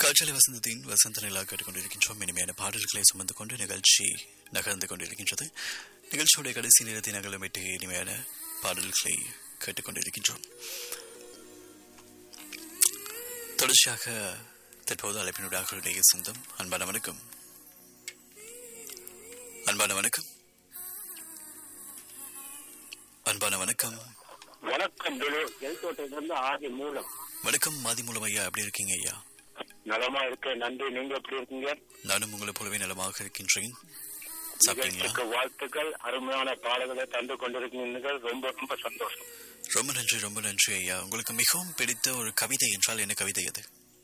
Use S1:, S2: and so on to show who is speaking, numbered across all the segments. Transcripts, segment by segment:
S1: காற்றலை வசந்தத்தின் வசந்த நிலா கேட்டுக்கொண்டிருக்கின்றோம் இனிமையான பாடல்களை சுமந்து கொண்டு நிகழ்ச்சி நகர்ந்து கொண்டிருக்கின்றது நிகழ்ச்சியுடைய கடைசி நேரத்தை நகலமிட்டு இனிமையான பாடல்களை கேட்டுக்கொண்டிருக்கின்றோம் தொடர்ச்சியாக தற்போது அழைப்பினுடைய இடையே சொந்தம் அன்பான வணக்கம் அன்பான வணக்கம் அன்பான வணக்கம்
S2: வணக்கம் குரு எல்கோட்டையிலிருந்து ஆதி மூலம்
S1: வணக்கம் மாதி மூலம் ஐயா எப்படி இருக்கீங்க ஐயா
S2: நலமா இருக்கு நன்றி நீங்க எப்படி இருக்கீங்க
S1: நானும் உங்களை போலவே நலமாக இருக்கின்றேன் சாப்பிட்டீங்களா
S2: நிகழ்ச்சிக்கு வாழ்த்துக்கள் அருமையான பாடல்களை தந்து கொண்டிருக்கீங்க ரொம்ப ரொம்ப சந்தோஷம்
S1: ரொம்ப நன்றி ரொம்ப நன்றி ஐயா உங்களுக்கு மிகவும் பிடித்த ஒரு கவிதை என்றால் என்ன கவிதை அது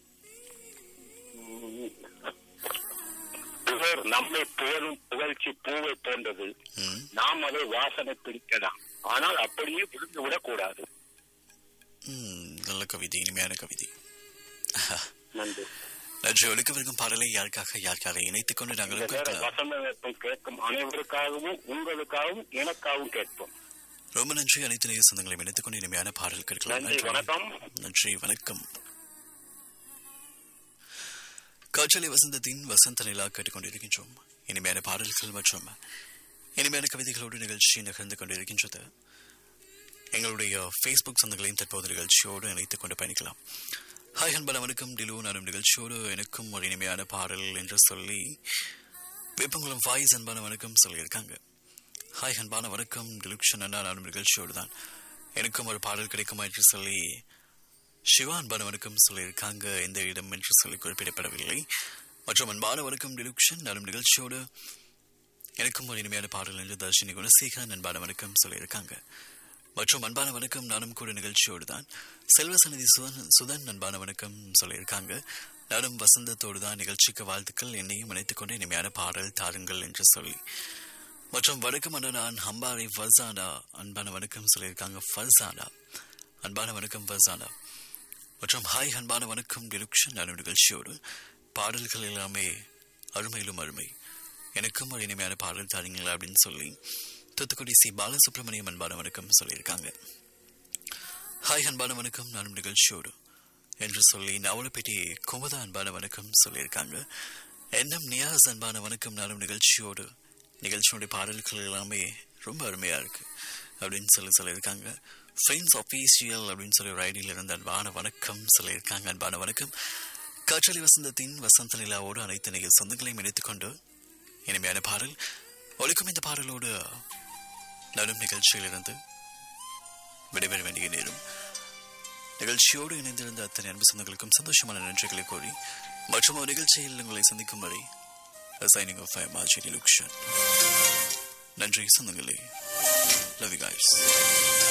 S2: புகழ் நம்மை புகழும் புகழ்ச்சி பூவை போன்றது
S1: ம்,
S2: நாம் அதை வாசனை பிடிக்கலாம் ஆனால் அப்படியே விழுந்து விடக்கூடாது
S1: ம், நல்ல கவிதை இனிமையான கவிதை
S2: நன்றி
S1: நன்றி ஒழுக்கவிருக்கும் பாடலை யாருக்காக யாருக்காக இணைத்துக் கொண்டு
S2: இந்த
S1: நாங்களும்
S2: நேர
S1: கேட்கலாம்
S2: வசந்தத்தை கேட்கும் அனைவருக்காகவும் உங்களுக்காகவும் எனக்காகவும் கேட்போம்
S1: ரொம்ப நன்றி அனைத்து நேய சொந்தங்களையும் இணைத்துக் கொண்டு இனிமையான பாடல் கேட்கலாம்
S2: நன்றி வணக்கம்
S1: நன்றி வணக்கம் காற்றலை வசந்தத்தின் வசந்த நிலா கேட்டுக்கொண்டிருக்கின்றோம் இனிமையான பாடல்கள் மற்றும் இனிமையான கவிதைகளோடு நிகழ்ச்சி நகர்ந்து கொண்டிருக்கின்றது எங்களுடைய ஃபேஸ்புக் சொந்தங்களையும் தற்போது நிகழ்ச்சியோடு இணைத்துக் கொண்டு பயணிக்கலாம் ஹாய் அன்பான வணக்கம் டிலு நானும் நிகழ்ச்சியோடு எனக்கும் ஒரு இனிமையான பாடல் என்று சொல்லி வேப்பங்குளம் வாய்ஸ் அன்பான வணக்கம் சொல்லியிருக்காங்க ஹாய் அன்பான வணக்கம் டிலுக்ஷன் அண்ணா நானும் நிகழ்ச்சியோடு தான் எனக்கும் ஒரு பாடல் கிடைக்குமா என்று சொல்லி சிவா அன்பான வணக்கம் சொல்லியிருக்காங்க எந்த இடம் என்று சொல்லி குறிப்பிடப்படவில்லை மற்றும் அன்பான வணக்கம் டிலுக்ஷன் நானும் நிகழ்ச்சியோடு எனக்கும் ஒரு இனிமையான பாடல் என்று தர்ஷினி குணசேகரன் அன்பான வணக்கம் சொல்லியிருக்காங்க மற்றும் அன்பான வணக்கம் நானும் கூட நிகழ்ச்சியோடு தான் செல்வசநிதி சுதன் சுதன் அன்பான வணக்கம் சொல்லியிருக்காங்க நானும் வசந்தத்தோடு தான் நிகழ்ச்சிக்கு வாழ்த்துக்கள் என்னையும் இணைத்துக் கொண்டு இனிமையான பாடல் தாருங்கள் என்று சொல்லி மற்றும் வணக்கம் அண்ணா நான் ஹம்பாரி ஃபர்சானா அன்பான வணக்கம் சொல்லியிருக்காங்க ஃபர்சானா அன்பான வணக்கம் ஃபர்சானா மற்றும் ஹாய் அன்பான வணக்கம் டிலுக்ஷன் நானும் நிகழ்ச்சியோடு பாடல்கள் எல்லாமே அருமையிலும் அருமை எனக்கும் ஒரு இனிமையான பாடல் தாருங்களா அப்படின்னு சொல்லி தூத்துக்குடி சி பாலசுப்ரமணியம் அன்பான வணக்கம் சொல்லியிருக்காங்க ஹாய் அன்பான வணக்கம் நானும் நிகழ்ச்சியோடு என்று சொல்லி நவலப்பேட்டி குமுதா அன்பான வணக்கம் சொல்லியிருக்காங்க எண்ணம் நியாஸ் அன்பான வணக்கம் நானும் நிகழ்ச்சியோடு நிகழ்ச்சியோடைய பாடல்கள் எல்லாமே ரொம்ப அருமையா இருக்கு அப்படின்னு சொல்லி சொல்லியிருக்காங்க ஃப்ரெண்ட்ஸ் ஆஃபீஷியல் அப்படின்னு சொல்லி ஒரு ஐடியில் இருந்து அன்பான வணக்கம் சொல்லியிருக்காங்க அன்பான வணக்கம் காற்றலி வசந்தத்தின் வசந்த நிலாவோடு அனைத்து நிகழ் சொந்தங்களையும் இணைத்துக்கொண்டு இனிமையான பாடல் ஒழிக்கும் இந்த பாடலோடு நடும் நிகழ்ச்சியிலிருந்து விடைபெற வேண்டிய நேரம் நிகழ்ச்சியோடு இணைந்திருந்த அத்தனை அன்பு சொந்தங்களுக்கும் சந்தோஷமான நன்றிகளை கோரி மற்றும் ஒரு நிகழ்ச்சியில் உங்களை சந்திக்கும் வரை சைனிங் ஆஃப் மாஜி லுக்ஷன் நன்றி சொந்தங்களே லவ் யூ guys